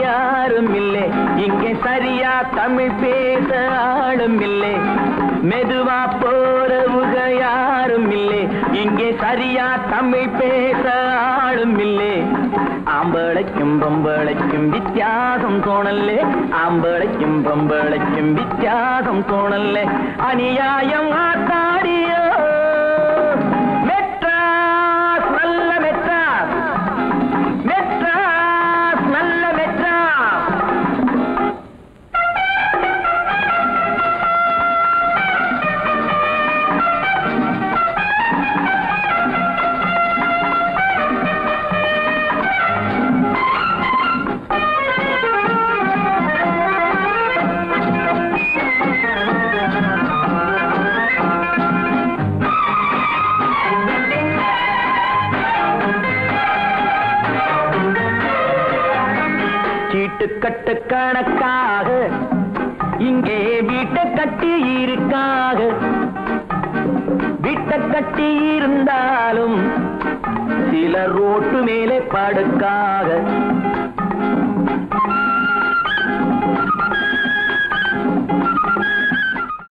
யாரும் இல்லை இங்கே சரியா தமிழ் பேச ஆளும் இல்லை மெதுவா போறவுக யாரும் இல்லை இங்கே சரியா தமிழ் பேச ஆளும் இல்லை ஆம்பளைக்கும் பொம்பளைக்கும் வித்தியாசம் தோணல்லே ஆம்பளைக்கும் பொம்பளைக்கும் வித்தியாசம் தோணல்லே அநியாயம் ஆத்தாடியோ மெட்ராஸ் நல்ல மெட்ராஸ் மெட்ராஸ் நல்ல மெட்ராஸ் சீட்டுக்கட்டு கணக்காக இங்கே வீட்டை கட்டி இருக்காக வீட்டை கட்டி இருந்தாலும் சில ரோட்டு மேலே படுக்காக